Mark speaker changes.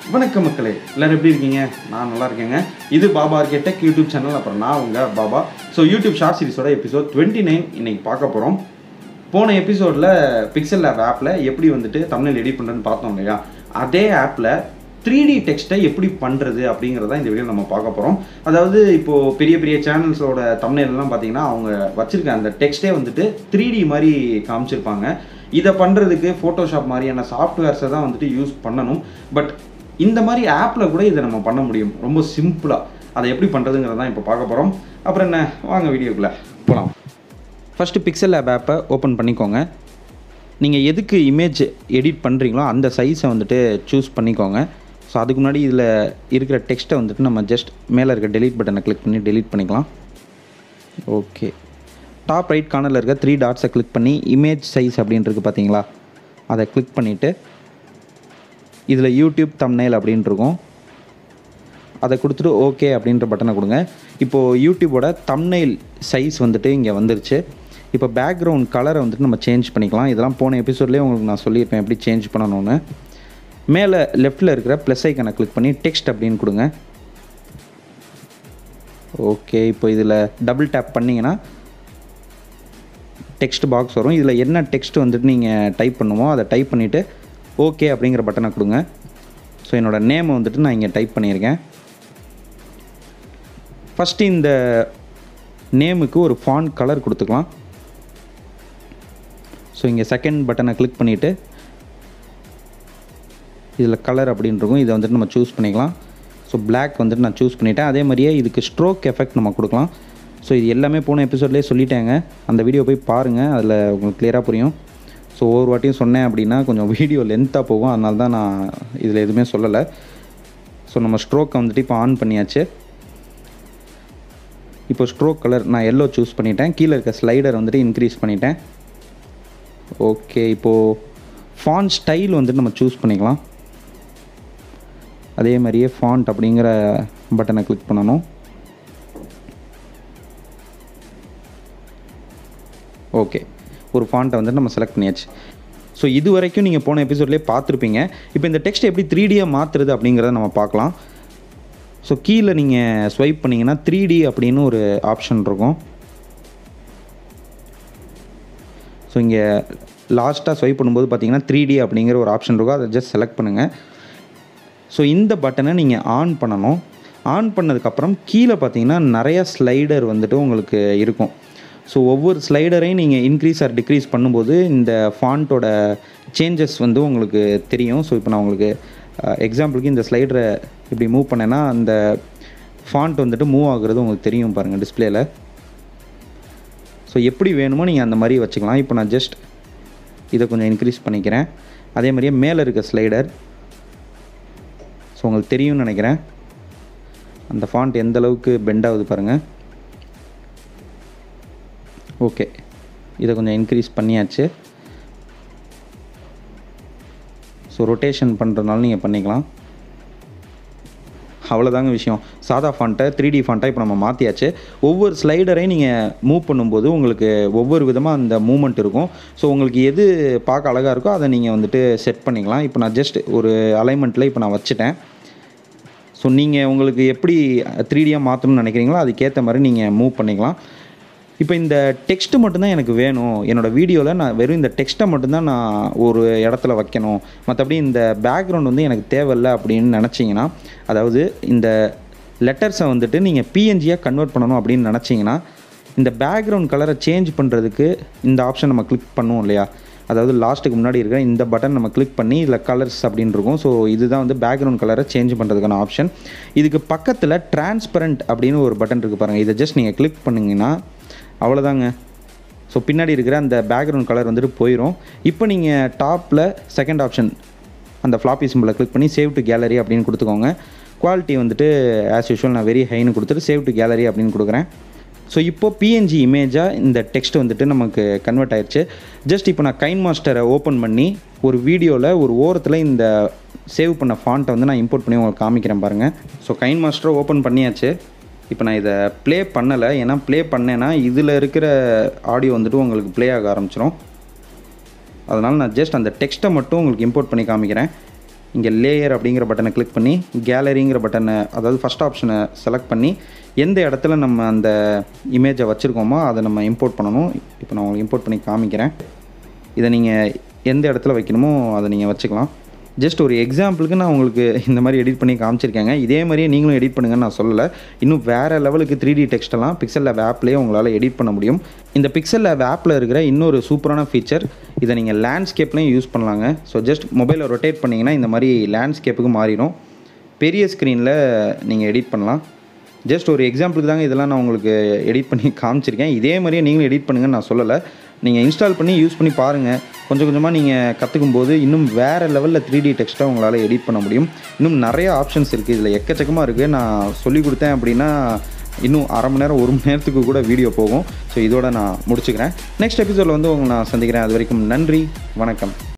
Speaker 1: வணக்கம் மக்களே எல்லாரும் எப்படி இருக்கீங்க நான் நல்லா இருக்கேங்க இது பாபா இருக்கே டெக் யூடியூப் சேனல் அப்புறம் நான் உங்கள் பாபா ஸோ யூடியூப் ஷார்ட் சீரிஸோட எபிசோட் டுவெண்ட்டி நைன் இன்னைக்கு பார்க்க போகிறோம் போன எபிசோடில் பிக்சல் லேப் ஆப்பில் எப்படி வந்துட்டு தமிழில் எடிட் பண்ணுறதுன்னு பார்த்தோம் இல்லையா அதே ஆப்பில் த்ரீ டி டெக்ஸ்ட்டை எப்படி பண்ணுறது அப்படிங்கிறத இந்த வீடியோ நம்ம பார்க்க போகிறோம் அதாவது இப்போது பெரிய பெரிய சேனல்ஸோட தமிழ்லாம் பார்த்தீங்கன்னா அவங்க வச்சிருக்க அந்த டெக்ஸ்ட்டே வந்துட்டு த்ரீ டி மாதிரி காமிச்சிருப்பாங்க இதை பண்ணுறதுக்கு ஃபோட்டோஷாப் மாதிரியான சாஃப்ட்வேர்ஸை தான் வந்துட்டு யூஸ் பண்ணணும் பட் இந்த மாதிரி ஆப்பில் கூட இதை நம்ம பண்ண முடியும் ரொம்ப சிம்பிளாக அதை எப்படி பண்ணுறதுங்கிறத தான் இப்போ பார்க்க போகிறோம் அப்புறம் என்ன வாங்க வீடியோக்குள்ளே போகலாம் ஃபஸ்ட்டு பிக்சல் லேப் ஆப்பை ஓப்பன் பண்ணிக்கோங்க நீங்கள் எதுக்கு இமேஜ் எடிட் பண்ணுறீங்களோ அந்த சைஸை வந்துட்டு சூஸ் பண்ணிக்கோங்க ஸோ அதுக்கு முன்னாடி இதில் இருக்கிற டெக்ஸ்ட்டை வந்துட்டு நம்ம ஜஸ்ட் மேலே இருக்க டெலீட் பட்டனை கிளிக் பண்ணி டெலீட் பண்ணிக்கலாம் ஓகே டாப் ரைட் கார்னரில் இருக்க த்ரீ டாட்ஸை கிளிக் பண்ணி இமேஜ் சைஸ் அப்படின்றது பார்த்தீங்களா அதை கிளிக் பண்ணிவிட்டு இதில் யூடியூப் தம்னைல் அப்படின்னு இருக்கும் அதை கொடுத்துட்டு ஓகே அப்படின்ற பட்டனை கொடுங்க இப்போது யூடியூபோட தம்னைல் சைஸ் வந்துட்டு இங்கே வந்துருச்சு இப்போ பேக்ரவுண்ட் கலரை வந்துட்டு நம்ம சேஞ்ச் பண்ணிக்கலாம் இதெல்லாம் போன எபிசோட்லேயே உங்களுக்கு நான் சொல்லியிருப்பேன் எப்படி சேஞ்ச் பண்ணணும்னு மேலே லெஃப்ட்டில் இருக்கிற ப்ளஸ் ஐக்கனை கிளிக் பண்ணி டெக்ஸ்ட் அப்படின்னு கொடுங்க ஓகே இப்போ இதில் டபுள் டேப் பண்ணிங்கன்னா டெக்ஸ்ட் பாக்ஸ் வரும் இதில் என்ன டெக்ஸ்ட் வந்துட்டு நீங்கள் டைப் பண்ணுமோ அதை டைப் பண்ணிவிட்டு ஓகே அப்படிங்கிற பட்டனை கொடுங்க ஸோ என்னோடய நேமை வந்துட்டு நான் இங்கே டைப் பண்ணியிருக்கேன் ஃபஸ்ட்டு இந்த நேமுக்கு ஒரு ஃபாண்ட் கலர் கொடுத்துக்கலாம் ஸோ இங்கே செகண்ட் பட்டனை கிளிக் பண்ணிவிட்டு இதில் கலர் அப்படின்னு இருக்கும் இதை வந்துட்டு நம்ம சூஸ் பண்ணிக்கலாம் ஸோ Black வந்துட்டு நான் சூஸ் பண்ணிட்டேன் அதே மாதிரியே இதுக்கு ஸ்ட்ரோக் எஃபெக்ட் நம்ம கொடுக்கலாம் ஸோ இது எல்லாமே போன எபிசோட்லேயே சொல்லிட்டேங்க அந்த வீடியோ போய் பாருங்கள் அதில் உங்களுக்கு கிளியராக புரியும் ஸோ ஒவ்வொரு வாட்டியும் சொன்னேன் அப்படின்னா கொஞ்சம் வீடியோ லென்த்தாக போகும் அதனால தான் நான் இதில் எதுவுமே சொல்லலை ஸோ நம்ம ஸ்ட்ரோக்கை வந்துட்டு இப்போ ஆன் பண்ணியாச்சு இப்போ ஸ்ட்ரோக் கலர் நான் எல்லோ சூஸ் பண்ணிட்டேன் கீழே இருக்க ஸ்லைடர் வந்துட்டு இன்க்ரீஸ் பண்ணிட்டேன் ஓகே இப்போது ஃபாண்ட் ஸ்டைல் வந்துட்டு நம்ம சூஸ் பண்ணிக்கலாம் அதே மாதிரியே ஃபாண்ட் அப்படிங்கிற பட்டனை கிளிக் பண்ணணும் ஓகே ஒரு ஃபாண்ட்டை வந்துட்டு நம்ம செலக்ட் பண்ணியாச்சு ஸோ இது வரைக்கும் நீங்கள் போன எபிசோட்லேயே பார்த்துருப்பீங்க இப்போ இந்த டெக்ஸ்ட் எப்படி த்ரீ டியாக மாற்றுறது அப்படிங்கிறத நம்ம பார்க்கலாம் ஸோ கீழே நீங்கள் ஸ்வைப் பண்ணிங்கன்னா த்ரீ டி அப்படின்னு ஒரு ஆப்ஷன் இருக்கும் ஸோ இங்கே லாஸ்ட்டாக ஸ்வைப் பண்ணும்போது பார்த்தீங்கன்னா த்ரீ டி அப்படிங்கிற ஒரு ஆப்ஷன் இருக்கும் அதை ஜஸ்ட் செலக்ட் பண்ணுங்கள் ஸோ இந்த பட்டனை நீங்கள் ஆன் பண்ணணும் ஆன் பண்ணதுக்கப்புறம் கீழே பார்த்தீங்கன்னா நிறைய ஸ்லைடர் வந்துட்டு உங்களுக்கு இருக்கும் ஸோ ஒவ்வொரு ஸ்லைடரையும் நீங்கள் இன்க்ரீஸ் ஆர் டிக்ரீஸ் பண்ணும்போது இந்த ஃபாண்ட்டோட சேஞ்சஸ் வந்து உங்களுக்கு தெரியும் ஸோ இப்போ நான் உங்களுக்கு எக்ஸாம்பிளுக்கு இந்த ஸ்லைடரை இப்படி மூவ் பண்ணேன்னா அந்த ஃபாண்ட் வந்துட்டு மூவ் ஆகுறது உங்களுக்கு தெரியும் பாருங்கள் டிஸ்பிளேல ஸோ எப்படி வேணுமோ நீங்கள் அந்த மாதிரி வச்சுக்கலாம் இப்போ நான் ஜஸ்ட் இதை கொஞ்சம் இன்க்ரீஸ் பண்ணிக்கிறேன் அதே மாதிரியே மேலே இருக்க ஸ்லைடர் ஸோ உங்களுக்கு தெரியும்னு நினைக்கிறேன் அந்த ஃபாண்ட் எந்த அளவுக்கு பெண்ட் ஆகுது பாருங்கள் ஓகே இதை கொஞ்சம் இன்க்ரீஸ் பண்ணியாச்சு ஸோ ரொட்டேஷன் பண்ணுறதுனால நீங்கள் பண்ணிக்கலாம் அவ்வளோதாங்க விஷயம் சாதா ஃபாண்ட்டை த்ரீ டி ஃபாண்ட்டாக இப்போ நம்ம மாற்றியாச்சு ஒவ்வொரு ஸ்லைடரையும் நீங்கள் மூவ் பண்ணும்போது உங்களுக்கு ஒவ்வொரு விதமாக அந்த மூமெண்ட் இருக்கும் ஸோ உங்களுக்கு எது பார்க்க அழகாக இருக்கோ அதை நீங்கள் வந்துட்டு செட் பண்ணிக்கலாம் இப்போ நான் ஜஸ்ட் ஒரு அலைன்மெண்ட்டில் இப்போ நான் வச்சுட்டேன் ஸோ நீங்கள் உங்களுக்கு எப்படி த்ரீ டியாக மாற்றணும்னு நினைக்கிறீங்களோ அதுக்கேற்ற மாதிரி நீங்கள் மூவ் பண்ணிக்கலாம் இப்போ இந்த டெக்ஸ்ட்டு மட்டும்தான் எனக்கு வேணும் என்னோடய வீடியோவில் நான் வெறும் இந்த டெக்ஸ்ட்டை மட்டும்தான் நான் ஒரு இடத்துல வைக்கணும் மற்றபடி இந்த பேக்ரவுண்ட் வந்து எனக்கு தேவையில்லை அப்படின்னு நினச்சிங்கன்னா அதாவது இந்த லெட்டர்ஸை வந்துட்டு நீங்கள் பிஎன்ஜியாக கன்வெர்ட் பண்ணணும் அப்படின்னு நினச்சிங்கன்னா இந்த பேக்ரவுண்ட் கலரை சேஞ்ச் பண்ணுறதுக்கு இந்த ஆப்ஷன் நம்ம கிளிக் பண்ணுவோம் இல்லையா அதாவது லாஸ்ட்டுக்கு முன்னாடி இருக்கிற இந்த பட்டன் நம்ம கிளிக் பண்ணி இதில் கலர்ஸ் அப்படின்னு இருக்கும் ஸோ இதுதான் வந்து பேக்ரவுண்ட் கலரை சேஞ்ச் பண்ணுறதுக்கான ஆப்ஷன் இதுக்கு பக்கத்தில் டிரான்ஸ்பரண்ட் அப்படின்னு ஒரு பட்டன் இருக்குது பாருங்கள் இதை ஜஸ்ட் நீங்கள் கிளிக் பண்ணிங்கன்னா அவ்வளோதாங்க ஸோ பின்னாடி இருக்கிற அந்த பேக்ரவுண்ட் கலர் வந்துட்டு போயிடும் இப்போ நீங்கள் டாப்பில் செகண்ட் ஆப்ஷன் அந்த ஃப்ளாப்பி சிம்பிளை கிளிக் பண்ணி சேவ் டு கேலரி அப்படின்னு கொடுத்துக்கோங்க குவாலிட்டி வந்துட்டு ஆஸ் யூஷுவல் நான் வெரி ஹைன்னு கொடுத்துட்டு சேவ் டு கேலரி அப்படின்னு கொடுக்குறேன் ஸோ இப்போ பிஎன்ஜி இமேஜாக இந்த டெக்ஸ்ட் வந்துட்டு நமக்கு கன்வெர்ட் ஆயிடுச்சு ஜஸ்ட் இப்போ நான் கைன் மாஸ்டரை ஓப்பன் பண்ணி ஒரு வீடியோவில் ஒரு ஓரத்தில் இந்த சேவ் பண்ண ஃபாண்ட்டை வந்து நான் இம்போர்ட் பண்ணி உங்களுக்கு காமிக்கிறேன் பாருங்கள் ஸோ கைன் மாஸ்டரை ஓப்பன் பண்ணியாச்சு இப்போ நான் இதை ப்ளே பண்ணலை ஏன்னா ப்ளே பண்ணேன்னா இதில் இருக்கிற ஆடியோ வந்துட்டு உங்களுக்கு ப்ளே ஆக ஆரம்பிச்சிடும் அதனால் நான் ஜஸ்ட் அந்த டெக்ஸ்ட்டை மட்டும் உங்களுக்கு இம்போர்ட் பண்ணி காமிக்கிறேன் இங்கே லேயர் அப்படிங்கிற பட்டனை கிளிக் பண்ணி கேலரிங்கிற பட்டனை அதாவது ஃபஸ்ட் ஆப்ஷனை செலக்ட் பண்ணி எந்த இடத்துல நம்ம அந்த இமேஜை வச்சுருக்கோமோ அதை நம்ம இம்போர்ட் பண்ணணும் இப்போ நான் உங்களுக்கு இம்போர்ட் பண்ணி காமிக்கிறேன் இதை நீங்கள் எந்த இடத்துல வைக்கணுமோ அதை நீங்கள் வச்சுக்கலாம் ஜஸ்ட் ஒரு எக்ஸாம்பிளுக்கு நான் உங்களுக்கு இந்த மாதிரி எடிட் பண்ணி காமிச்சிருக்கேங்க இதே மாதிரியே நீங்களும் எடிட் பண்ணுங்கன்னு நான் சொல்லலை இன்னும் வேறு லெவலுக்கு த்ரீ டி டெக்ஸ்டெல்லாம் பிக்சல் லேப் ஆப்லேயே உங்களால் எடிட் பண்ண முடியும் இந்த பிக்சல் லேப் ஆப்பில் இருக்கிற இன்னொரு சூப்பரான ஃபீச்சர் இதை நீங்கள் லேண்ட்ஸ்கேப்லையும் யூஸ் பண்ணலாங்க ஸோ ஜஸ்ட் மொபைலை ரொட்டேட் பண்ணிங்கன்னா இந்த மாதிரி லேண்ட்ஸ்கேப்புக்கு மாறிடும் பெரிய ஸ்க்ரீனில் நீங்கள் எடிட் பண்ணலாம் ஜஸ்ட் ஒரு எக்ஸாம்பிளுக்கு தாங்க இதெல்லாம் நான் உங்களுக்கு எடிட் பண்ணி காமிச்சிருக்கேன் இதே மாதிரியே நீங்களும் எடிட் பண்ணுங்கன்னு நான் சொல்லலை நீங்கள் இன்ஸ்டால் பண்ணி யூஸ் பண்ணி பாருங்கள் கொஞ்சம் கொஞ்சமாக நீங்கள் கற்றுக்கும் போது இன்னும் வேறு லெவலில் த்ரீ டி டெக்ஸ்ட்டாக உங்களால் எடிட் பண்ண முடியும் இன்னும் நிறைய ஆப்ஷன்ஸ் இருக்குது இதில் எக்கச்சக்கமாக இருக்குது நான் சொல்லி கொடுத்தேன் அப்படின்னா இன்னும் அரை மணி நேரம் ஒரு மணி நேரத்துக்கு கூட வீடியோ போகும் ஸோ இதோட நான் முடிச்சுக்கிறேன் நெக்ஸ்ட் எபிசோடில் வந்து உங்களை நான் சந்திக்கிறேன் அது வரைக்கும் நன்றி வணக்கம்